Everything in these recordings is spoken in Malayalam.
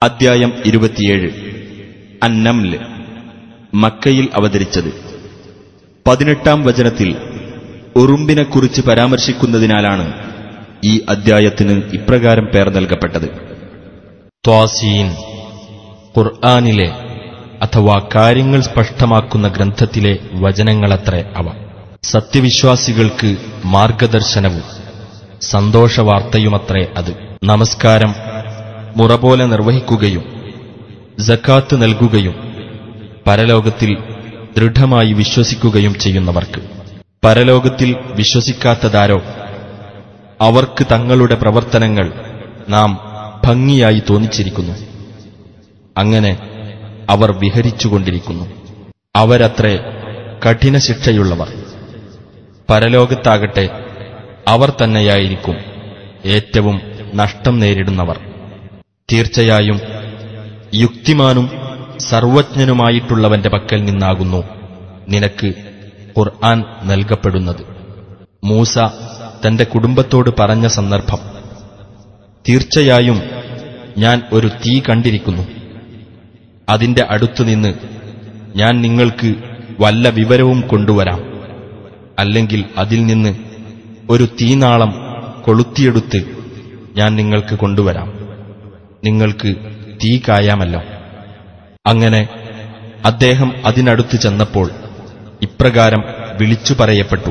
അദ്ധ്യായം ഇരുപത്തിയേഴ് അന്നംല് മക്കയിൽ അവതരിച്ചത് പതിനെട്ടാം വചനത്തിൽ ഉറുമ്പിനെക്കുറിച്ച് പരാമർശിക്കുന്നതിനാലാണ് ഈ അദ്ധ്യായത്തിന് ഇപ്രകാരം പേർ നൽകപ്പെട്ടത് ത്വാസീൻ ഖുർആാനിലെ അഥവാ കാര്യങ്ങൾ സ്പഷ്ടമാക്കുന്ന ഗ്രന്ഥത്തിലെ വചനങ്ങളത്രേ അവ സത്യവിശ്വാസികൾക്ക് മാർഗദർശനവും സന്തോഷവാർത്തയുമത്രേ അത് നമസ്കാരം മുറ പോലെ നിർവഹിക്കുകയും ജക്കാത്ത് നൽകുകയും പരലോകത്തിൽ ദൃഢമായി വിശ്വസിക്കുകയും ചെയ്യുന്നവർക്ക് പരലോകത്തിൽ വിശ്വസിക്കാത്തതാരോ അവർക്ക് തങ്ങളുടെ പ്രവർത്തനങ്ങൾ നാം ഭംഗിയായി തോന്നിച്ചിരിക്കുന്നു അങ്ങനെ അവർ വിഹരിച്ചുകൊണ്ടിരിക്കുന്നു അവരത്രേ കഠിന ശിക്ഷയുള്ളവർ പരലോകത്താകട്ടെ അവർ തന്നെയായിരിക്കും ഏറ്റവും നഷ്ടം നേരിടുന്നവർ തീർച്ചയായും യുക്തിമാനും സർവജ്ഞനുമായിട്ടുള്ളവന്റെ പക്കൽ നിന്നാകുന്നു നിനക്ക് ഖുർആൻ നൽകപ്പെടുന്നത് മൂസ തന്റെ കുടുംബത്തോട് പറഞ്ഞ സന്ദർഭം തീർച്ചയായും ഞാൻ ഒരു തീ കണ്ടിരിക്കുന്നു അതിന്റെ അടുത്തുനിന്ന് ഞാൻ നിങ്ങൾക്ക് വല്ല വിവരവും കൊണ്ടുവരാം അല്ലെങ്കിൽ അതിൽ നിന്ന് ഒരു തീനാളം കൊളുത്തിയെടുത്ത് ഞാൻ നിങ്ങൾക്ക് കൊണ്ടുവരാം നിങ്ങൾക്ക് തീ കായാമല്ലോ അങ്ങനെ അദ്ദേഹം അതിനടുത്ത് ചെന്നപ്പോൾ ഇപ്രകാരം വിളിച്ചു പറയപ്പെട്ടു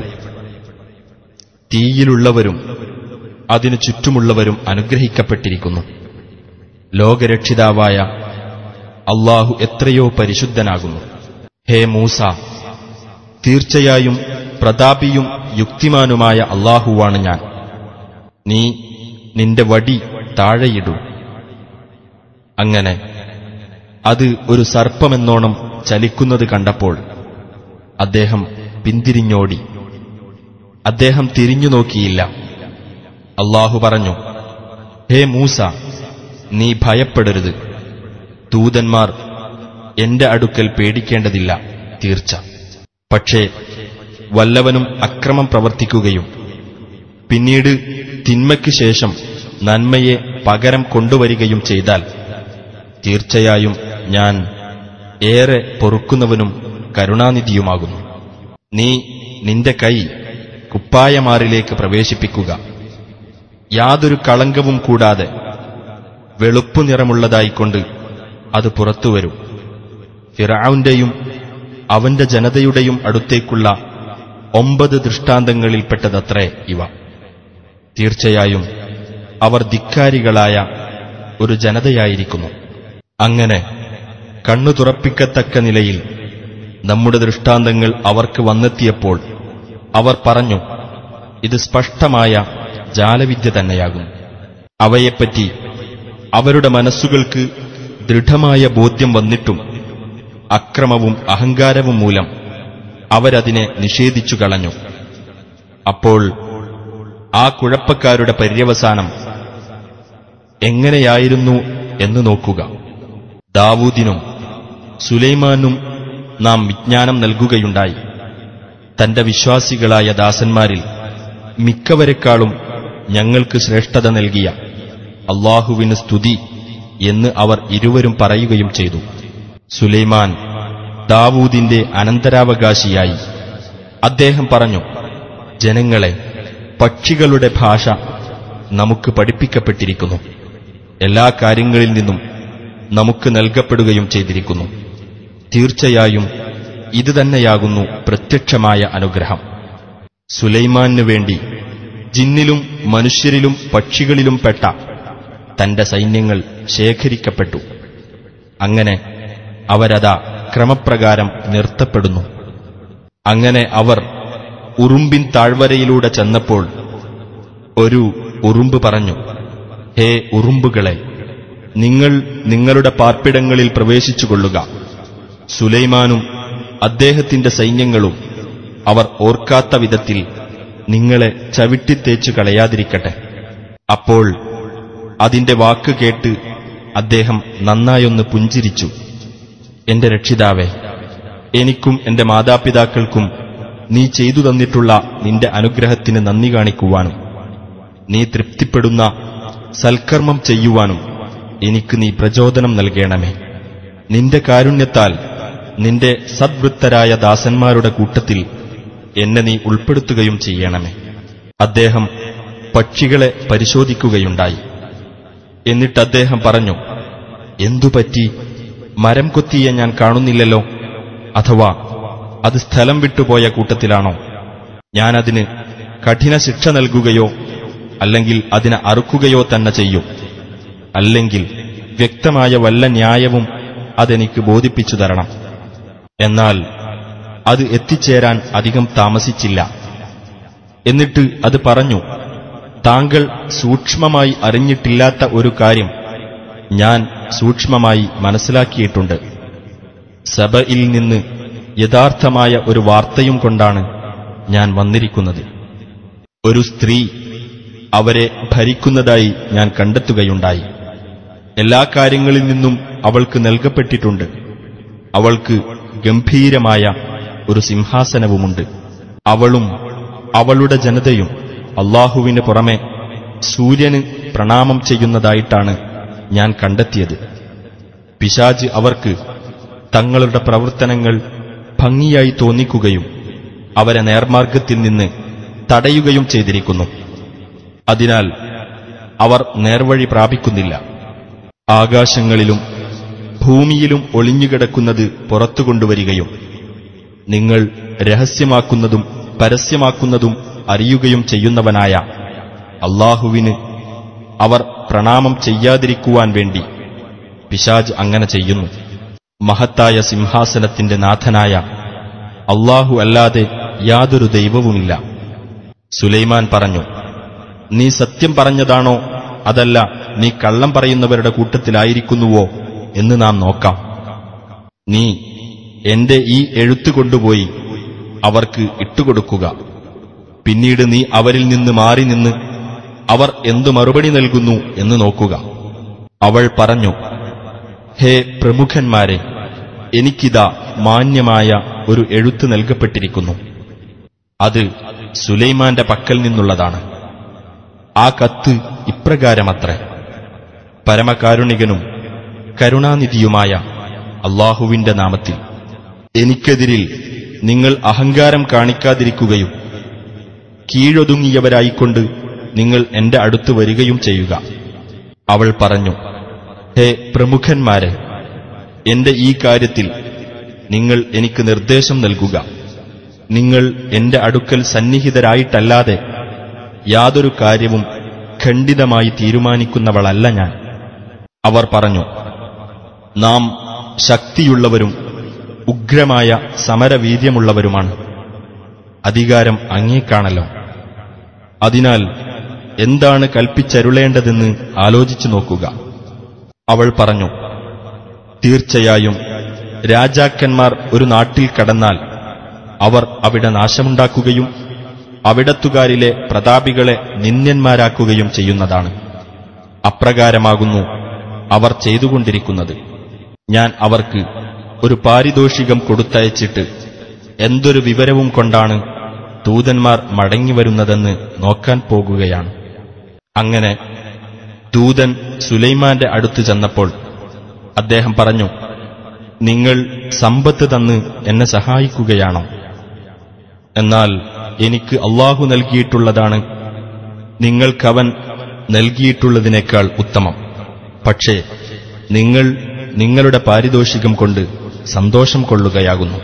തീയിലുള്ളവരും അതിനു ചുറ്റുമുള്ളവരും അനുഗ്രഹിക്കപ്പെട്ടിരിക്കുന്നു ലോകരക്ഷിതാവായ അള്ളാഹു എത്രയോ പരിശുദ്ധനാകുന്നു ഹേ മൂസ തീർച്ചയായും പ്രതാപിയും യുക്തിമാനുമായ അള്ളാഹുവാണ് ഞാൻ നീ നിന്റെ വടി താഴെയിടൂ അങ്ങനെ അത് ഒരു സർപ്പമെന്നോണം ചലിക്കുന്നത് കണ്ടപ്പോൾ അദ്ദേഹം പിന്തിരിഞ്ഞോടി അദ്ദേഹം തിരിഞ്ഞു നോക്കിയില്ല അള്ളാഹു പറഞ്ഞു ഹേ മൂസ നീ ഭയപ്പെടരുത് ദൂതന്മാർ എന്റെ അടുക്കൽ പേടിക്കേണ്ടതില്ല തീർച്ച പക്ഷേ വല്ലവനും അക്രമം പ്രവർത്തിക്കുകയും പിന്നീട് തിന്മയ്ക്ക് ശേഷം നന്മയെ പകരം കൊണ്ടുവരികയും ചെയ്താൽ തീർച്ചയായും ഞാൻ ഏറെ പൊറുക്കുന്നവനും കരുണാനിധിയുമാകുന്നു നീ നിന്റെ കൈ കുപ്പായമാറിലേക്ക് പ്രവേശിപ്പിക്കുക യാതൊരു കളങ്കവും കൂടാതെ വെളുപ്പു നിറമുള്ളതായിക്കൊണ്ട് അത് പുറത്തുവരും ഫിറാവുന്റെയും അവന്റെ ജനതയുടെയും അടുത്തേക്കുള്ള ഒമ്പത് ദൃഷ്ടാന്തങ്ങളിൽപ്പെട്ടതത്രേ ഇവ തീർച്ചയായും അവർ ധിക്കാരികളായ ഒരു ജനതയായിരിക്കുന്നു അങ്ങനെ കണ്ണു തുറപ്പിക്കത്തക്ക നിലയിൽ നമ്മുടെ ദൃഷ്ടാന്തങ്ങൾ അവർക്ക് വന്നെത്തിയപ്പോൾ അവർ പറഞ്ഞു ഇത് സ്പഷ്ടമായ ജാലവിദ്യ തന്നെയാകും അവയെപ്പറ്റി അവരുടെ മനസ്സുകൾക്ക് ദൃഢമായ ബോധ്യം വന്നിട്ടും അക്രമവും അഹങ്കാരവും മൂലം അവരതിനെ നിഷേധിച്ചു കളഞ്ഞു അപ്പോൾ ആ കുഴപ്പക്കാരുടെ പര്യവസാനം എങ്ങനെയായിരുന്നു എന്ന് നോക്കുക ദാവൂദിനും സുലൈമാനും നാം വിജ്ഞാനം നൽകുകയുണ്ടായി തന്റെ വിശ്വാസികളായ ദാസന്മാരിൽ മിക്കവരെക്കാളും ഞങ്ങൾക്ക് ശ്രേഷ്ഠത നൽകിയ അള്ളാഹുവിന് സ്തുതി എന്ന് അവർ ഇരുവരും പറയുകയും ചെയ്തു സുലൈമാൻ ദാവൂദിന്റെ അനന്തരാവകാശിയായി അദ്ദേഹം പറഞ്ഞു ജനങ്ങളെ പക്ഷികളുടെ ഭാഷ നമുക്ക് പഠിപ്പിക്കപ്പെട്ടിരിക്കുന്നു എല്ലാ കാര്യങ്ങളിൽ നിന്നും നമുക്ക് നൽകപ്പെടുകയും ചെയ്തിരിക്കുന്നു തീർച്ചയായും ഇത് തന്നെയാകുന്നു പ്രത്യക്ഷമായ അനുഗ്രഹം സുലൈമാനു വേണ്ടി ജിന്നിലും മനുഷ്യരിലും പക്ഷികളിലും പെട്ട തന്റെ സൈന്യങ്ങൾ ശേഖരിക്കപ്പെട്ടു അങ്ങനെ അവരതാ ക്രമപ്രകാരം നിർത്തപ്പെടുന്നു അങ്ങനെ അവർ ഉറുമ്പിൻ താഴ്വരയിലൂടെ ചെന്നപ്പോൾ ഒരു ഉറുമ്പ് പറഞ്ഞു ഹേ ഉറുമ്പുകളെ നിങ്ങൾ നിങ്ങളുടെ പാർപ്പിടങ്ങളിൽ പ്രവേശിച്ചുകൊള്ളുക സുലൈമാനും അദ്ദേഹത്തിന്റെ സൈന്യങ്ങളും അവർ ഓർക്കാത്ത വിധത്തിൽ നിങ്ങളെ ചവിട്ടിത്തേച്ചു കളയാതിരിക്കട്ടെ അപ്പോൾ അതിന്റെ വാക്ക് കേട്ട് അദ്ദേഹം നന്നായൊന്ന് പുഞ്ചിരിച്ചു എന്റെ രക്ഷിതാവേ എനിക്കും എന്റെ മാതാപിതാക്കൾക്കും നീ ചെയ്തു തന്നിട്ടുള്ള നിന്റെ അനുഗ്രഹത്തിന് നന്ദി കാണിക്കുവാനും നീ തൃപ്തിപ്പെടുന്ന സൽക്കർമ്മം ചെയ്യുവാനും എനിക്ക് നീ പ്രചോദനം നൽകണമേ നിന്റെ കാരുണ്യത്താൽ നിന്റെ സദ്വൃത്തരായ ദാസന്മാരുടെ കൂട്ടത്തിൽ എന്നെ നീ ഉൾപ്പെടുത്തുകയും ചെയ്യണമേ അദ്ദേഹം പക്ഷികളെ പരിശോധിക്കുകയുണ്ടായി എന്നിട്ട് അദ്ദേഹം പറഞ്ഞു എന്തുപറ്റി മരം കൊത്തിയെ ഞാൻ കാണുന്നില്ലല്ലോ അഥവാ അത് സ്ഥലം വിട്ടുപോയ കൂട്ടത്തിലാണോ ഞാനതിന് കഠിന ശിക്ഷ നൽകുകയോ അല്ലെങ്കിൽ അതിനെ അറുക്കുകയോ തന്നെ ചെയ്യും അല്ലെങ്കിൽ വ്യക്തമായ വല്ല ന്യായവും അതെനിക്ക് ബോധിപ്പിച്ചു തരണം എന്നാൽ അത് എത്തിച്ചേരാൻ അധികം താമസിച്ചില്ല എന്നിട്ട് അത് പറഞ്ഞു താങ്കൾ സൂക്ഷ്മമായി അറിഞ്ഞിട്ടില്ലാത്ത ഒരു കാര്യം ഞാൻ സൂക്ഷ്മമായി മനസ്സിലാക്കിയിട്ടുണ്ട് സഭയിൽ നിന്ന് യഥാർത്ഥമായ ഒരു വാർത്തയും കൊണ്ടാണ് ഞാൻ വന്നിരിക്കുന്നത് ഒരു സ്ത്രീ അവരെ ഭരിക്കുന്നതായി ഞാൻ കണ്ടെത്തുകയുണ്ടായി എല്ലാ കാര്യങ്ങളിൽ നിന്നും അവൾക്ക് നൽകപ്പെട്ടിട്ടുണ്ട് അവൾക്ക് ഗംഭീരമായ ഒരു സിംഹാസനവുമുണ്ട് അവളും അവളുടെ ജനതയും അള്ളാഹുവിന് പുറമെ സൂര്യന് പ്രണാമം ചെയ്യുന്നതായിട്ടാണ് ഞാൻ കണ്ടെത്തിയത് പിശാജ് അവർക്ക് തങ്ങളുടെ പ്രവർത്തനങ്ങൾ ഭംഗിയായി തോന്നിക്കുകയും അവരെ നേർമാർഗത്തിൽ നിന്ന് തടയുകയും ചെയ്തിരിക്കുന്നു അതിനാൽ അവർ നേർവഴി പ്രാപിക്കുന്നില്ല ആകാശങ്ങളിലും ഭൂമിയിലും ഒളിഞ്ഞുകിടക്കുന്നത് പുറത്തു കൊണ്ടുവരികയും നിങ്ങൾ രഹസ്യമാക്കുന്നതും പരസ്യമാക്കുന്നതും അറിയുകയും ചെയ്യുന്നവനായ അള്ളാഹുവിന് അവർ പ്രണാമം ചെയ്യാതിരിക്കുവാൻ വേണ്ടി പിശാജ് അങ്ങനെ ചെയ്യുന്നു മഹത്തായ സിംഹാസനത്തിന്റെ നാഥനായ അള്ളാഹു അല്ലാതെ യാതൊരു ദൈവവുമില്ല സുലൈമാൻ പറഞ്ഞു നീ സത്യം പറഞ്ഞതാണോ അതല്ല നീ കള്ളം പറയുന്നവരുടെ കൂട്ടത്തിലായിരിക്കുന്നുവോ എന്ന് നാം നോക്കാം നീ എന്റെ ഈ എഴുത്ത് കൊണ്ടുപോയി അവർക്ക് ഇട്ടുകൊടുക്കുക പിന്നീട് നീ അവരിൽ നിന്ന് മാറി നിന്ന് അവർ എന്തു മറുപടി നൽകുന്നു എന്ന് നോക്കുക അവൾ പറഞ്ഞു ഹേ പ്രമുഖന്മാരെ എനിക്കിതാ മാന്യമായ ഒരു എഴുത്ത് നൽകപ്പെട്ടിരിക്കുന്നു അത് സുലൈമാന്റെ പക്കൽ നിന്നുള്ളതാണ് ആ കത്ത് ഇപ്രകാരമത്രേ പരമകാരുണികനും കരുണാനിധിയുമായ അള്ളാഹുവിന്റെ നാമത്തിൽ എനിക്കെതിരിൽ നിങ്ങൾ അഹങ്കാരം കാണിക്കാതിരിക്കുകയും കീഴൊതുങ്ങിയവരായിക്കൊണ്ട് നിങ്ങൾ എന്റെ അടുത്ത് വരികയും ചെയ്യുക അവൾ പറഞ്ഞു ഹേ പ്രമുഖന്മാരെ എന്റെ ഈ കാര്യത്തിൽ നിങ്ങൾ എനിക്ക് നിർദ്ദേശം നൽകുക നിങ്ങൾ എന്റെ അടുക്കൽ സന്നിഹിതരായിട്ടല്ലാതെ യാതൊരു കാര്യവും ഖണ്ഡിതമായി തീരുമാനിക്കുന്നവളല്ല ഞാൻ അവർ പറഞ്ഞു നാം ശക്തിയുള്ളവരും ഉഗ്രമായ സമരവീര്യമുള്ളവരുമാണ് അധികാരം അങ്ങേക്കാണല്ലോ അതിനാൽ എന്താണ് കൽപ്പിച്ചരുളേണ്ടതെന്ന് ആലോചിച്ചു നോക്കുക അവൾ പറഞ്ഞു തീർച്ചയായും രാജാക്കന്മാർ ഒരു നാട്ടിൽ കടന്നാൽ അവർ അവിടെ നാശമുണ്ടാക്കുകയും അവിടത്തുകാരിലെ പ്രതാപികളെ നിന്ദ്യന്മാരാക്കുകയും ചെയ്യുന്നതാണ് അപ്രകാരമാകുന്നു അവർ ചെയ്തുകൊണ്ടിരിക്കുന്നത് ഞാൻ അവർക്ക് ഒരു പാരിതോഷികം കൊടുത്തയച്ചിട്ട് എന്തൊരു വിവരവും കൊണ്ടാണ് ദൂതന്മാർ മടങ്ങിവരുന്നതെന്ന് നോക്കാൻ പോകുകയാണ് അങ്ങനെ ദൂതൻ സുലൈമാന്റെ അടുത്ത് ചെന്നപ്പോൾ അദ്ദേഹം പറഞ്ഞു നിങ്ങൾ സമ്പത്ത് തന്ന് എന്നെ സഹായിക്കുകയാണോ എന്നാൽ എനിക്ക് അള്ളാഹു നൽകിയിട്ടുള്ളതാണ് നിങ്ങൾക്കവൻ നൽകിയിട്ടുള്ളതിനേക്കാൾ ഉത്തമം പക്ഷേ നിങ്ങൾ നിങ്ങളുടെ പാരിതോഷികം കൊണ്ട് സന്തോഷം കൊള്ളുകയാകുന്നു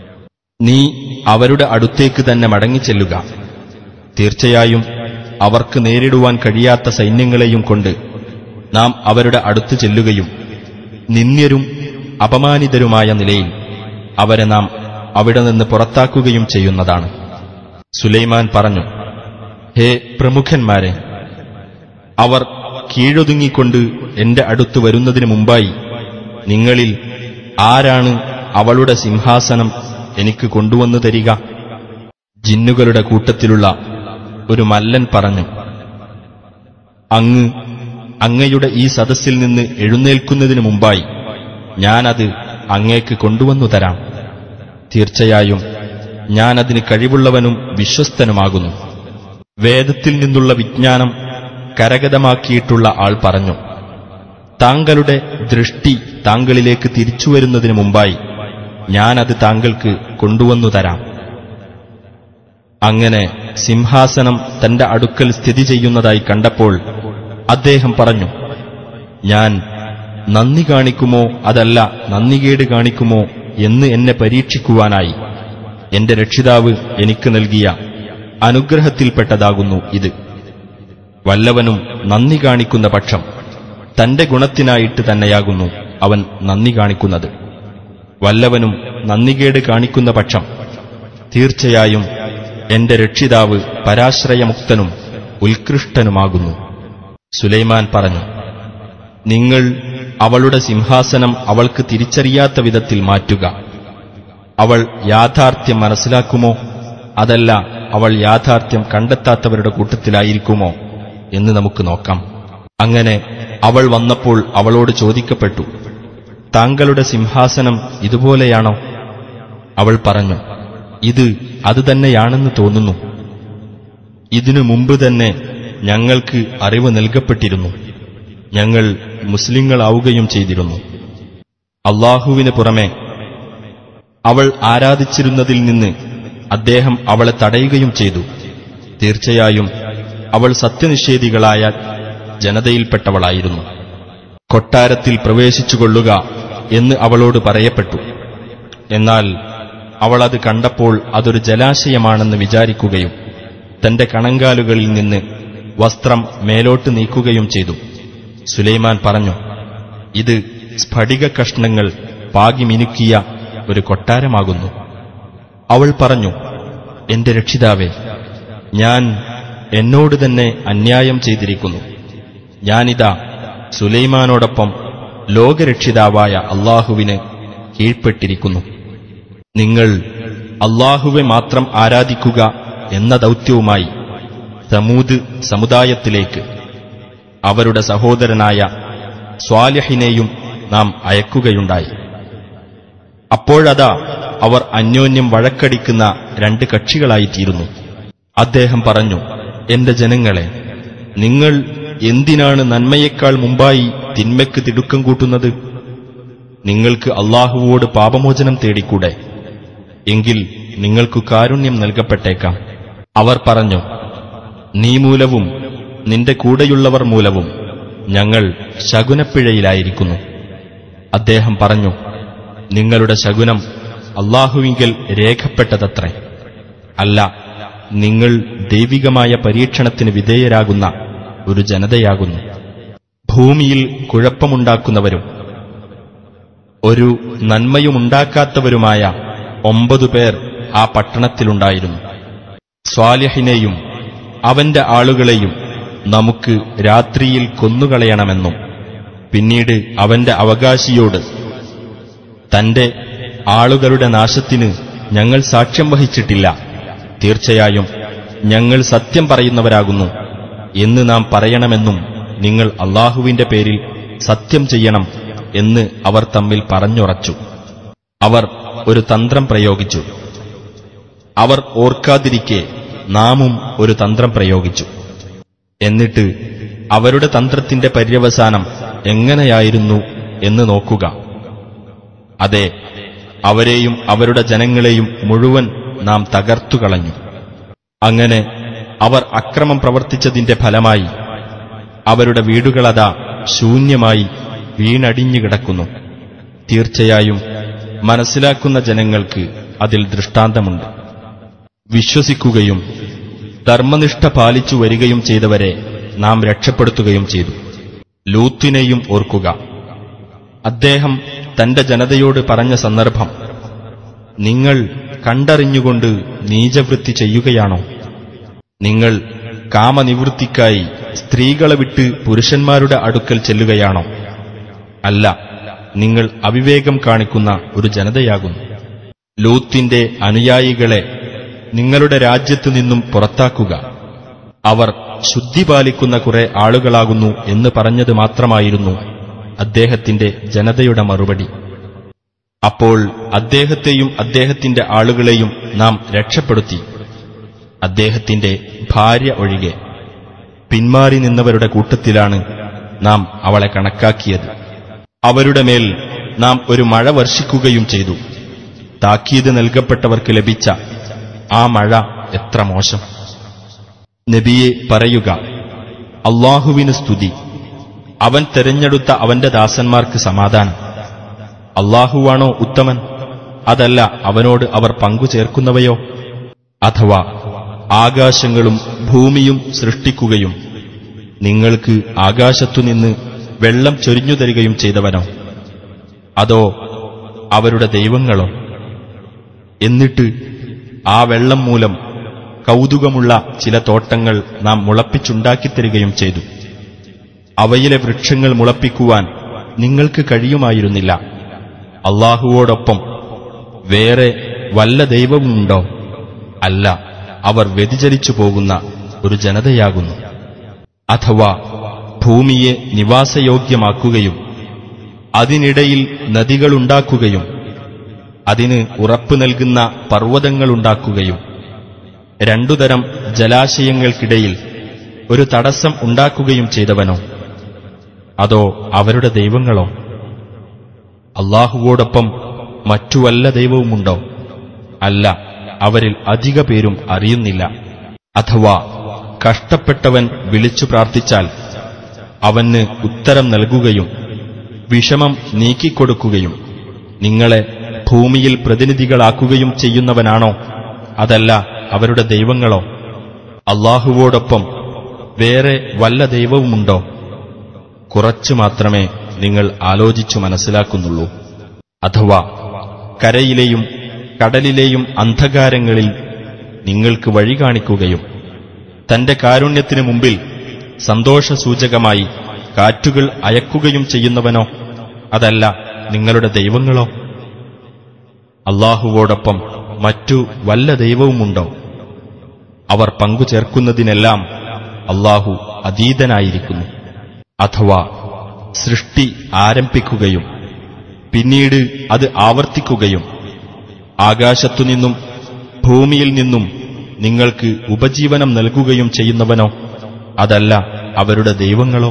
നീ അവരുടെ അടുത്തേക്ക് തന്നെ മടങ്ങിച്ചെല്ലുക തീർച്ചയായും അവർക്ക് നേരിടുവാൻ കഴിയാത്ത സൈന്യങ്ങളെയും കൊണ്ട് നാം അവരുടെ അടുത്ത് ചെല്ലുകയും നിന്ദ്യരും അപമാനിതരുമായ നിലയിൽ അവരെ നാം അവിടെ നിന്ന് പുറത്താക്കുകയും ചെയ്യുന്നതാണ് സുലൈമാൻ പറഞ്ഞു ഹേ പ്രമുഖന്മാരെ അവർ കീഴൊതുങ്ങിക്കൊണ്ട് എന്റെ അടുത്ത് വരുന്നതിന് മുമ്പായി നിങ്ങളിൽ ആരാണ് അവളുടെ സിംഹാസനം എനിക്ക് കൊണ്ടുവന്നു തരിക ജിന്നുകളുടെ കൂട്ടത്തിലുള്ള ഒരു മല്ലൻ പറഞ്ഞു അങ്ങ് അങ്ങയുടെ ഈ സദസ്സിൽ നിന്ന് എഴുന്നേൽക്കുന്നതിനു മുമ്പായി ഞാനത് അങ്ങേക്ക് കൊണ്ടുവന്നു തരാം തീർച്ചയായും ഞാനതിന് കഴിവുള്ളവനും വിശ്വസ്തനുമാകുന്നു വേദത്തിൽ നിന്നുള്ള വിജ്ഞാനം കരഗതമാക്കിയിട്ടുള്ള ആൾ പറഞ്ഞു താങ്കളുടെ ദൃഷ്ടി താങ്കളിലേക്ക് തിരിച്ചുവരുന്നതിനു മുമ്പായി ഞാനത് താങ്കൾക്ക് കൊണ്ടുവന്നു തരാം അങ്ങനെ സിംഹാസനം തന്റെ അടുക്കൽ സ്ഥിതി ചെയ്യുന്നതായി കണ്ടപ്പോൾ അദ്ദേഹം പറഞ്ഞു ഞാൻ നന്ദി കാണിക്കുമോ അതല്ല നന്ദികേട് കാണിക്കുമോ എന്ന് എന്നെ പരീക്ഷിക്കുവാനായി എന്റെ രക്ഷിതാവ് എനിക്ക് നൽകിയ അനുഗ്രഹത്തിൽപ്പെട്ടതാകുന്നു ഇത് വല്ലവനും നന്ദി കാണിക്കുന്ന പക്ഷം തന്റെ ഗുണത്തിനായിട്ട് തന്നെയാകുന്നു അവൻ നന്ദി കാണിക്കുന്നത് വല്ലവനും നന്ദികേട് കാണിക്കുന്ന പക്ഷം തീർച്ചയായും എന്റെ രക്ഷിതാവ് പരാശ്രയമുക്തനും ഉത്കൃഷ്ടനുമാകുന്നു സുലൈമാൻ പറഞ്ഞു നിങ്ങൾ അവളുടെ സിംഹാസനം അവൾക്ക് തിരിച്ചറിയാത്ത വിധത്തിൽ മാറ്റുക അവൾ യാഥാർത്ഥ്യം മനസ്സിലാക്കുമോ അതല്ല അവൾ യാഥാർത്ഥ്യം കണ്ടെത്താത്തവരുടെ കൂട്ടത്തിലായിരിക്കുമോ എന്ന് നമുക്ക് നോക്കാം അങ്ങനെ അവൾ വന്നപ്പോൾ അവളോട് ചോദിക്കപ്പെട്ടു താങ്കളുടെ സിംഹാസനം ഇതുപോലെയാണോ അവൾ പറഞ്ഞു ഇത് അതുതന്നെയാണെന്ന് തോന്നുന്നു ഇതിനു മുമ്പ് തന്നെ ഞങ്ങൾക്ക് അറിവ് നൽകപ്പെട്ടിരുന്നു ഞങ്ങൾ മുസ്ലിങ്ങളാവുകയും ചെയ്തിരുന്നു അള്ളാഹുവിന് പുറമെ അവൾ ആരാധിച്ചിരുന്നതിൽ നിന്ന് അദ്ദേഹം അവളെ തടയുകയും ചെയ്തു തീർച്ചയായും അവൾ സത്യനിഷേധികളായ ജനതയിൽപ്പെട്ടവളായിരുന്നു കൊട്ടാരത്തിൽ പ്രവേശിച്ചുകൊള്ളുക എന്ന് അവളോട് പറയപ്പെട്ടു എന്നാൽ അവൾ അത് കണ്ടപ്പോൾ അതൊരു ജലാശയമാണെന്ന് വിചാരിക്കുകയും തന്റെ കണങ്കാലുകളിൽ നിന്ന് വസ്ത്രം മേലോട്ട് നീക്കുകയും ചെയ്തു സുലൈമാൻ പറഞ്ഞു ഇത് സ്ഫടിക കഷ്ണങ്ങൾ പാകി മിനുക്കിയ ഒരു കൊട്ടാരമാകുന്നു അവൾ പറഞ്ഞു എന്റെ രക്ഷിതാവേ ഞാൻ എന്നോട് തന്നെ അന്യായം ചെയ്തിരിക്കുന്നു ഞാനിതാ സുലൈമാനോടൊപ്പം ലോകരക്ഷിതാവായ അള്ളാഹുവിന് കീഴ്പ്പെട്ടിരിക്കുന്നു നിങ്ങൾ അള്ളാഹുവെ മാത്രം ആരാധിക്കുക എന്ന ദൗത്യവുമായി സമൂത് സമുദായത്തിലേക്ക് അവരുടെ സഹോദരനായ സ്വാലിഹിനെയും നാം അയക്കുകയുണ്ടായി അപ്പോഴതാ അവർ അന്യോന്യം വഴക്കടിക്കുന്ന രണ്ട് കക്ഷികളായിത്തീരുന്നു അദ്ദേഹം പറഞ്ഞു എന്റെ ജനങ്ങളെ നിങ്ങൾ എന്തിനാണ് നന്മയേക്കാൾ മുമ്പായി തിന്മയ്ക്ക് തിടുക്കം കൂട്ടുന്നത് നിങ്ങൾക്ക് അള്ളാഹുവോട് പാപമോചനം തേടിക്കൂടെ എങ്കിൽ നിങ്ങൾക്ക് കാരുണ്യം നൽകപ്പെട്ടേക്കാം അവർ പറഞ്ഞു നീ മൂലവും നിന്റെ കൂടെയുള്ളവർ മൂലവും ഞങ്ങൾ ശകുനപ്പിഴയിലായിരിക്കുന്നു അദ്ദേഹം പറഞ്ഞു നിങ്ങളുടെ ശകുനം അള്ളാഹുവിങ്കൽ രേഖപ്പെട്ടതത്രേ അല്ല നിങ്ങൾ ദൈവികമായ പരീക്ഷണത്തിന് വിധേയരാകുന്ന ഒരു ജനതയാകുന്നു ഭൂമിയിൽ കുഴപ്പമുണ്ടാക്കുന്നവരും ഒരു നന്മയുമുണ്ടാക്കാത്തവരുമായ ഒമ്പതു പേർ ആ പട്ടണത്തിലുണ്ടായിരുന്നു സ്വാലിഹിനെയും അവന്റെ ആളുകളെയും നമുക്ക് രാത്രിയിൽ കൊന്നുകളയണമെന്നും പിന്നീട് അവന്റെ അവകാശിയോട് തന്റെ ആളുകളുടെ നാശത്തിന് ഞങ്ങൾ സാക്ഷ്യം വഹിച്ചിട്ടില്ല തീർച്ചയായും ഞങ്ങൾ സത്യം പറയുന്നവരാകുന്നു എന്ന് നാം പറയണമെന്നും നിങ്ങൾ അള്ളാഹുവിന്റെ പേരിൽ സത്യം ചെയ്യണം എന്ന് അവർ തമ്മിൽ പറഞ്ഞുറച്ചു അവർ ഒരു തന്ത്രം പ്രയോഗിച്ചു അവർ ഓർക്കാതിരിക്കെ നാമും ഒരു തന്ത്രം പ്രയോഗിച്ചു എന്നിട്ട് അവരുടെ തന്ത്രത്തിന്റെ പര്യവസാനം എങ്ങനെയായിരുന്നു എന്ന് നോക്കുക അതെ അവരെയും അവരുടെ ജനങ്ങളെയും മുഴുവൻ നാം തകർത്തുകളഞ്ഞു അങ്ങനെ അവർ അക്രമം പ്രവർത്തിച്ചതിന്റെ ഫലമായി അവരുടെ വീടുകളതാ ശൂന്യമായി വീണടിഞ്ഞു കിടക്കുന്നു തീർച്ചയായും മനസ്സിലാക്കുന്ന ജനങ്ങൾക്ക് അതിൽ ദൃഷ്ടാന്തമുണ്ട് വിശ്വസിക്കുകയും ധർമ്മനിഷ്ഠ പാലിച്ചു വരികയും ചെയ്തവരെ നാം രക്ഷപ്പെടുത്തുകയും ചെയ്തു ലൂത്തിനെയും ഓർക്കുക അദ്ദേഹം തന്റെ ജനതയോട് പറഞ്ഞ സന്ദർഭം നിങ്ങൾ കണ്ടറിഞ്ഞുകൊണ്ട് നീചവൃത്തി ചെയ്യുകയാണോ നിങ്ങൾ കാമനിവൃത്തിക്കായി സ്ത്രീകളെ വിട്ട് പുരുഷന്മാരുടെ അടുക്കൽ ചെല്ലുകയാണോ അല്ല നിങ്ങൾ അവിവേകം കാണിക്കുന്ന ഒരു ജനതയാകുന്നു ലൂത്തിന്റെ അനുയായികളെ നിങ്ങളുടെ രാജ്യത്തു നിന്നും പുറത്താക്കുക അവർ ശുദ്ധി പാലിക്കുന്ന കുറെ ആളുകളാകുന്നു എന്ന് പറഞ്ഞത് മാത്രമായിരുന്നു അദ്ദേഹത്തിന്റെ ജനതയുടെ മറുപടി അപ്പോൾ അദ്ദേഹത്തെയും അദ്ദേഹത്തിന്റെ ആളുകളെയും നാം രക്ഷപ്പെടുത്തി അദ്ദേഹത്തിന്റെ ഭാര്യ ഒഴികെ പിന്മാറി നിന്നവരുടെ കൂട്ടത്തിലാണ് നാം അവളെ കണക്കാക്കിയത് അവരുടെ മേൽ നാം ഒരു മഴ വർഷിക്കുകയും ചെയ്തു താക്കീത് നൽകപ്പെട്ടവർക്ക് ലഭിച്ച ആ മഴ എത്ര മോശം നബിയെ പറയുക അള്ളാഹുവിന് സ്തുതി അവൻ തെരഞ്ഞെടുത്ത അവന്റെ ദാസന്മാർക്ക് സമാധാനം അള്ളാഹുവാണോ ഉത്തമൻ അതല്ല അവനോട് അവർ പങ്കുചേർക്കുന്നവയോ അഥവാ ആകാശങ്ങളും ഭൂമിയും സൃഷ്ടിക്കുകയും നിങ്ങൾക്ക് ആകാശത്തുനിന്ന് വെള്ളം ചൊരിഞ്ഞു തരികയും ചെയ്തവനോ അതോ അവരുടെ ദൈവങ്ങളോ എന്നിട്ട് ആ വെള്ളം മൂലം കൗതുകമുള്ള ചില തോട്ടങ്ങൾ നാം മുളപ്പിച്ചുണ്ടാക്കിത്തരികയും ചെയ്തു അവയിലെ വൃക്ഷങ്ങൾ മുളപ്പിക്കുവാൻ നിങ്ങൾക്ക് കഴിയുമായിരുന്നില്ല അള്ളാഹുവോടൊപ്പം വേറെ വല്ല ദൈവവുമുണ്ടോ അല്ല അവർ വ്യതിചലിച്ചു പോകുന്ന ഒരു ജനതയാകുന്നു അഥവാ ഭൂമിയെ നിവാസയോഗ്യമാക്കുകയും അതിനിടയിൽ നദികളുണ്ടാക്കുകയും അതിന് ഉറപ്പു നൽകുന്ന പർവ്വതങ്ങളുണ്ടാക്കുകയും രണ്ടുതരം ജലാശയങ്ങൾക്കിടയിൽ ഒരു തടസ്സം ഉണ്ടാക്കുകയും ചെയ്തവനോ അതോ അവരുടെ ദൈവങ്ങളോ അള്ളാഹുവോടൊപ്പം മറ്റു വല്ല ദൈവവുമുണ്ടോ അല്ല അവരിൽ അധിക പേരും അറിയുന്നില്ല അഥവാ കഷ്ടപ്പെട്ടവൻ വിളിച്ചു പ്രാർത്ഥിച്ചാൽ അവന് ഉത്തരം നൽകുകയും വിഷമം നീക്കിക്കൊടുക്കുകയും നിങ്ങളെ ഭൂമിയിൽ പ്രതിനിധികളാക്കുകയും ചെയ്യുന്നവനാണോ അതല്ല അവരുടെ ദൈവങ്ങളോ അള്ളാഹുവോടൊപ്പം വേറെ വല്ല ദൈവവുമുണ്ടോ കുറച്ചു മാത്രമേ നിങ്ങൾ ആലോചിച്ചു മനസ്സിലാക്കുന്നുള്ളൂ അഥവാ കരയിലെയും കടലിലെയും അന്ധകാരങ്ങളിൽ നിങ്ങൾക്ക് വഴി കാണിക്കുകയും തന്റെ കാരുണ്യത്തിനു മുമ്പിൽ സന്തോഷസൂചകമായി കാറ്റുകൾ അയക്കുകയും ചെയ്യുന്നവനോ അതല്ല നിങ്ങളുടെ ദൈവങ്ങളോ അള്ളാഹുവോടൊപ്പം മറ്റു വല്ല ദൈവവുമുണ്ടോ അവർ പങ്കുചേർക്കുന്നതിനെല്ലാം അള്ളാഹു അതീതനായിരിക്കുന്നു അഥവാ സൃഷ്ടി ആരംഭിക്കുകയും പിന്നീട് അത് ആവർത്തിക്കുകയും ആകാശത്തുനിന്നും ഭൂമിയിൽ നിന്നും നിങ്ങൾക്ക് ഉപജീവനം നൽകുകയും ചെയ്യുന്നവനോ അതല്ല അവരുടെ ദൈവങ്ങളോ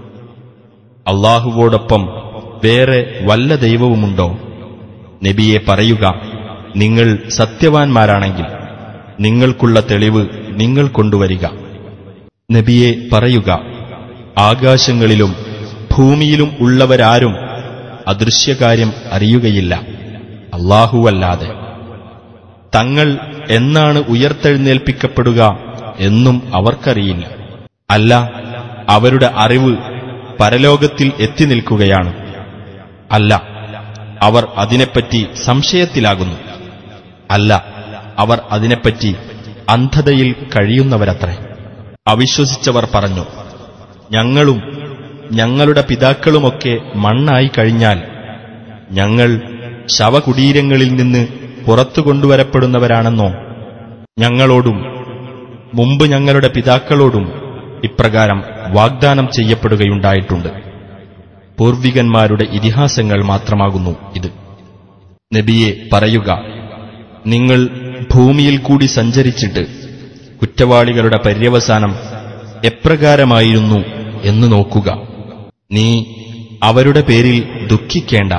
അള്ളാഹുവോടൊപ്പം വേറെ വല്ല ദൈവവുമുണ്ടോ നബിയെ പറയുക നിങ്ങൾ സത്യവാൻമാരാണെങ്കിൽ നിങ്ങൾക്കുള്ള തെളിവ് നിങ്ങൾ കൊണ്ടുവരിക നബിയെ പറയുക ആകാശങ്ങളിലും ഭൂമിയിലും ഉള്ളവരാരും അദൃശ്യകാര്യം അറിയുകയില്ല അല്ലാഹുവല്ലാതെ തങ്ങൾ എന്നാണ് ഉയർത്തെഴുന്നേൽപ്പിക്കപ്പെടുക എന്നും അവർക്കറിയില്ല അല്ല അവരുടെ അറിവ് പരലോകത്തിൽ എത്തി നിൽക്കുകയാണ് അല്ല അവർ അതിനെപ്പറ്റി സംശയത്തിലാകുന്നു അല്ല അവർ അതിനെപ്പറ്റി അന്ധതയിൽ കഴിയുന്നവരത്രേ അവിശ്വസിച്ചവർ പറഞ്ഞു ഞങ്ങളും ഞങ്ങളുടെ പിതാക്കളുമൊക്കെ മണ്ണായി കഴിഞ്ഞാൽ ഞങ്ങൾ ശവകുടീരങ്ങളിൽ നിന്ന് പുറത്തു കൊണ്ടുവരപ്പെടുന്നവരാണെന്നോ ഞങ്ങളോടും മുമ്പ് ഞങ്ങളുടെ പിതാക്കളോടും ഇപ്രകാരം വാഗ്ദാനം ചെയ്യപ്പെടുകയുണ്ടായിട്ടുണ്ട് പൂർവികന്മാരുടെ ഇതിഹാസങ്ങൾ മാത്രമാകുന്നു ഇത് നബിയെ പറയുക നിങ്ങൾ ഭൂമിയിൽ കൂടി സഞ്ചരിച്ചിട്ട് കുറ്റവാളികളുടെ പര്യവസാനം എപ്രകാരമായിരുന്നു എന്ന് നോക്കുക നീ അവരുടെ പേരിൽ ദുഃഖിക്കേണ്ട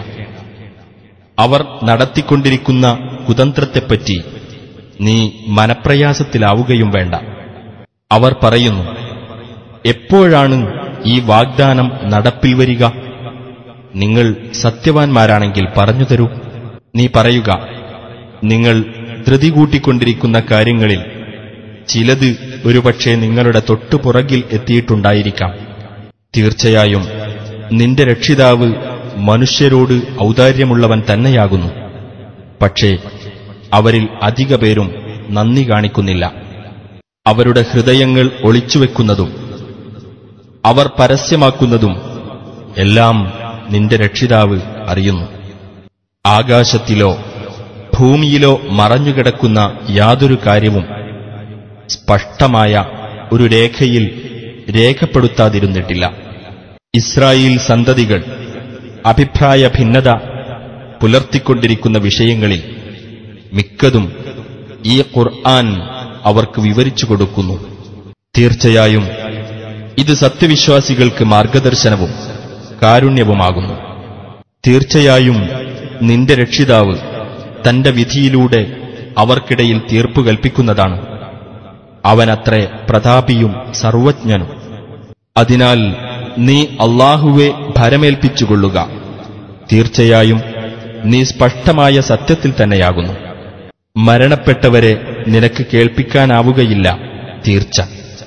അവർ നടത്തിക്കൊണ്ടിരിക്കുന്ന കുതന്ത്രത്തെപ്പറ്റി നീ മനപ്രയാസത്തിലാവുകയും വേണ്ട അവർ പറയുന്നു എപ്പോഴാണ് ഈ വാഗ്ദാനം നടപ്പിൽ വരിക നിങ്ങൾ സത്യവാൻമാരാണെങ്കിൽ പറഞ്ഞു തരൂ നീ പറയുക നിങ്ങൾ ധൃതി കൂട്ടിക്കൊണ്ടിരിക്കുന്ന കാര്യങ്ങളിൽ ചിലത് ഒരുപക്ഷെ നിങ്ങളുടെ തൊട്ടുപുറകിൽ എത്തിയിട്ടുണ്ടായിരിക്കാം തീർച്ചയായും നിന്റെ രക്ഷിതാവ് മനുഷ്യരോട് ഔദാര്യമുള്ളവൻ തന്നെയാകുന്നു പക്ഷേ അവരിൽ അധിക പേരും നന്ദി കാണിക്കുന്നില്ല അവരുടെ ഹൃദയങ്ങൾ ഒളിച്ചുവെക്കുന്നതും അവർ പരസ്യമാക്കുന്നതും എല്ലാം നിന്റെ രക്ഷിതാവ് അറിയുന്നു ആകാശത്തിലോ ഭൂമിയിലോ മറഞ്ഞുകിടക്കുന്ന യാതൊരു കാര്യവും സ്പഷ്ടമായ ഒരു രേഖയിൽ രേഖപ്പെടുത്താതിരുന്നിട്ടില്ല ഇസ്രായേൽ സന്തതികൾ അഭിപ്രായ ഭിന്നത പുലർത്തിക്കൊണ്ടിരിക്കുന്ന വിഷയങ്ങളിൽ മിക്കതും ഈ ഖുർആൻ അവർക്ക് വിവരിച്ചു കൊടുക്കുന്നു തീർച്ചയായും ഇത് സത്യവിശ്വാസികൾക്ക് മാർഗദർശനവും കാരുണ്യവുമാകുന്നു തീർച്ചയായും നിന്റെ രക്ഷിതാവ് തന്റെ വിധിയിലൂടെ അവർക്കിടയിൽ തീർപ്പു കൽപ്പിക്കുന്നതാണ് അവനത്രേ പ്രതാപിയും സർവജ്ഞനും അതിനാൽ നീ അള്ളാഹുവെ ഭരമേൽപ്പിച്ചുകൊള്ളുക തീർച്ചയായും നീ സ്പഷ്ടമായ സത്യത്തിൽ തന്നെയാകുന്നു മരണപ്പെട്ടവരെ നിനക്ക് കേൾപ്പിക്കാനാവുകയില്ല തീർച്ച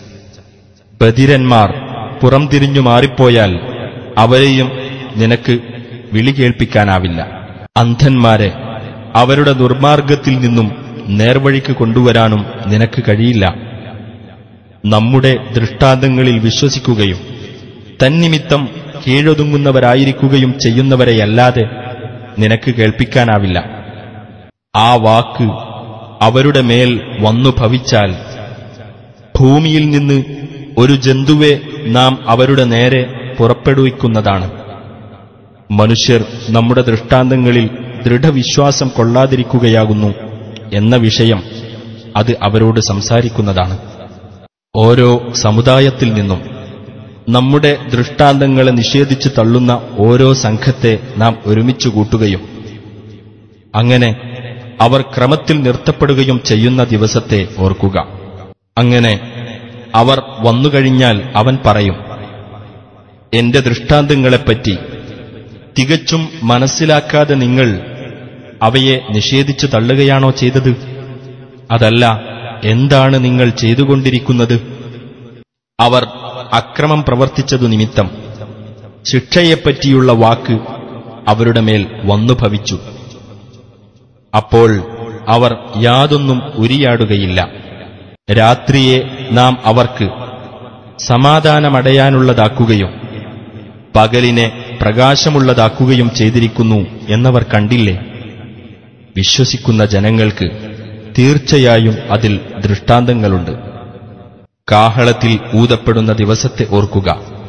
ബധിരന്മാർ പുറംതിരിഞ്ഞു മാറിപ്പോയാൽ അവരെയും നിനക്ക് വിളി കേൾപ്പിക്കാനാവില്ല അന്ധന്മാരെ അവരുടെ ദുർമാർഗത്തിൽ നിന്നും നേർവഴിക്ക് കൊണ്ടുവരാനും നിനക്ക് കഴിയില്ല നമ്മുടെ ദൃഷ്ടാന്തങ്ങളിൽ വിശ്വസിക്കുകയും തന്നിമിത്തം കീഴൊതുങ്ങുന്നവരായിരിക്കുകയും ചെയ്യുന്നവരെയല്ലാതെ നിനക്ക് കേൾപ്പിക്കാനാവില്ല ആ വാക്ക് അവരുടെ മേൽ വന്നു ഭവിച്ചാൽ ഭൂമിയിൽ നിന്ന് ഒരു ജന്തുവെ നാം അവരുടെ നേരെ പുറപ്പെടുവിക്കുന്നതാണ് മനുഷ്യർ നമ്മുടെ ദൃഷ്ടാന്തങ്ങളിൽ ദൃഢവിശ്വാസം കൊള്ളാതിരിക്കുകയാകുന്നു എന്ന വിഷയം അത് അവരോട് സംസാരിക്കുന്നതാണ് ഓരോ സമുദായത്തിൽ നിന്നും നമ്മുടെ ദൃഷ്ടാന്തങ്ങളെ നിഷേധിച്ചു തള്ളുന്ന ഓരോ സംഘത്തെ നാം ഒരുമിച്ചു കൂട്ടുകയും അങ്ങനെ അവർ ക്രമത്തിൽ നിർത്തപ്പെടുകയും ചെയ്യുന്ന ദിവസത്തെ ഓർക്കുക അങ്ങനെ അവർ വന്നുകഴിഞ്ഞാൽ അവൻ പറയും എന്റെ ദൃഷ്ടാന്തങ്ങളെപ്പറ്റി തികച്ചും മനസ്സിലാക്കാതെ നിങ്ങൾ അവയെ നിഷേധിച്ചു തള്ളുകയാണോ ചെയ്തത് അതല്ല എന്താണ് നിങ്ങൾ ചെയ്തുകൊണ്ടിരിക്കുന്നത് അവർ അക്രമം പ്രവർത്തിച്ചതു നിമിത്തം ശിക്ഷയെപ്പറ്റിയുള്ള വാക്ക് അവരുടെ മേൽ വന്നു ഭവിച്ചു അപ്പോൾ അവർ യാതൊന്നും ഉരിയാടുകയില്ല രാത്രിയെ നാം അവർക്ക് സമാധാനമടയാനുള്ളതാക്കുകയും പകലിനെ പ്രകാശമുള്ളതാക്കുകയും ചെയ്തിരിക്കുന്നു എന്നവർ കണ്ടില്ലേ വിശ്വസിക്കുന്ന ജനങ്ങൾക്ക് തീർച്ചയായും അതിൽ ദൃഷ്ടാന്തങ്ങളുണ്ട് കാഹളത്തിൽ ഊതപ്പെടുന്ന ദിവസത്തെ ഓർക്കുക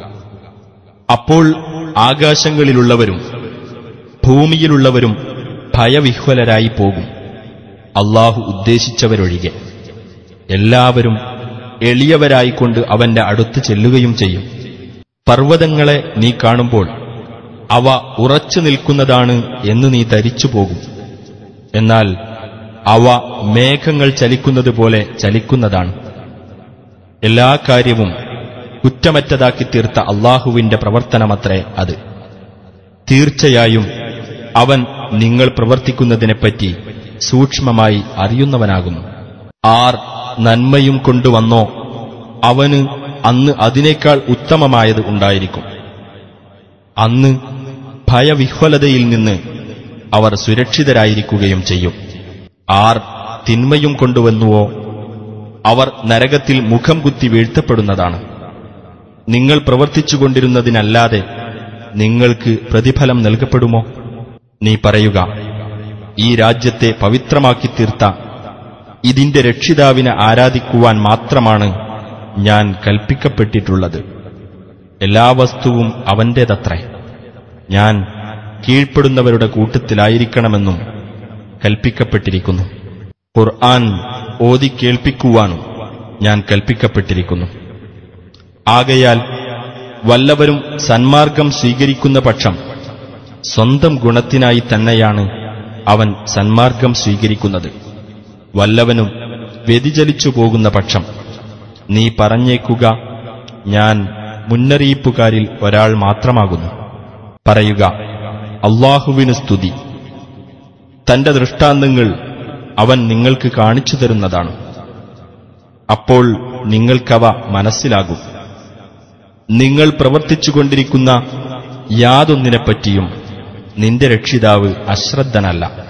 അപ്പോൾ ആകാശങ്ങളിലുള്ളവരും ഭൂമിയിലുള്ളവരും ഭയവിഹ്വലരായി പോകും അള്ളാഹു ഉദ്ദേശിച്ചവരൊഴികെ എല്ലാവരും എളിയവരായിക്കൊണ്ട് അവന്റെ അടുത്ത് ചെല്ലുകയും ചെയ്യും പർവ്വതങ്ങളെ നീ കാണുമ്പോൾ അവ ഉറച്ചു നിൽക്കുന്നതാണ് എന്ന് നീ ധരിച്ചു പോകും എന്നാൽ അവ മേഘങ്ങൾ ചലിക്കുന്നത് പോലെ ചലിക്കുന്നതാണ് എല്ലാ കാര്യവും കുറ്റമറ്റതാക്കി തീർത്ത അള്ളാഹുവിന്റെ പ്രവർത്തനമത്രേ അത് തീർച്ചയായും അവൻ നിങ്ങൾ പ്രവർത്തിക്കുന്നതിനെപ്പറ്റി സൂക്ഷ്മമായി അറിയുന്നവനാകുന്നു ആർ നന്മയും കൊണ്ടുവന്നോ അവന് അന്ന് അതിനേക്കാൾ ഉത്തമമായത് ഉണ്ടായിരിക്കും അന്ന് ഭയവിഹ്വലതയിൽ നിന്ന് അവർ സുരക്ഷിതരായിരിക്കുകയും ചെയ്യും ആർ തിന്മയും കൊണ്ടുവന്നുവോ അവർ നരകത്തിൽ മുഖം കുത്തി വീഴ്ത്തപ്പെടുന്നതാണ് നിങ്ങൾ പ്രവർത്തിച്ചുകൊണ്ടിരുന്നതിനല്ലാതെ നിങ്ങൾക്ക് പ്രതിഫലം നൽകപ്പെടുമോ നീ പറയുക ഈ രാജ്യത്തെ പവിത്രമാക്കി തീർത്ത ഇതിന്റെ രക്ഷിതാവിനെ ആരാധിക്കുവാൻ മാത്രമാണ് ഞാൻ കൽപ്പിക്കപ്പെട്ടിട്ടുള്ളത് എല്ലാ വസ്തുവും അവന്റേതത്രേ ഞാൻ കീഴ്പ്പെടുന്നവരുടെ കൂട്ടത്തിലായിരിക്കണമെന്നും കൽപ്പിക്കപ്പെട്ടിരിക്കുന്നു ഖുർആൻ ഓതി കേൾപ്പിക്കുവാനും ഞാൻ കൽപ്പിക്കപ്പെട്ടിരിക്കുന്നു ആകയാൽ വല്ലവരും സന്മാർഗം സ്വീകരിക്കുന്ന പക്ഷം സ്വന്തം ഗുണത്തിനായി തന്നെയാണ് അവൻ സന്മാർഗം സ്വീകരിക്കുന്നത് വല്ലവനും വ്യതിചലിച്ചു പോകുന്ന പക്ഷം നീ പറഞ്ഞേക്കുക ഞാൻ മുന്നറിയിപ്പുകാരിൽ ഒരാൾ മാത്രമാകുന്നു പറയുക അള്ളാഹുവിന് സ്തുതി തന്റെ ദൃഷ്ടാന്തങ്ങൾ അവൻ നിങ്ങൾക്ക് കാണിച്ചു തരുന്നതാണ് അപ്പോൾ നിങ്ങൾക്കവ മനസ്സിലാകും നിങ്ങൾ പ്രവർത്തിച്ചുകൊണ്ടിരിക്കുന്ന യാതൊന്നിനെപ്പറ്റിയും നിന്റെ രക്ഷിതാവ് അശ്രദ്ധനല്ല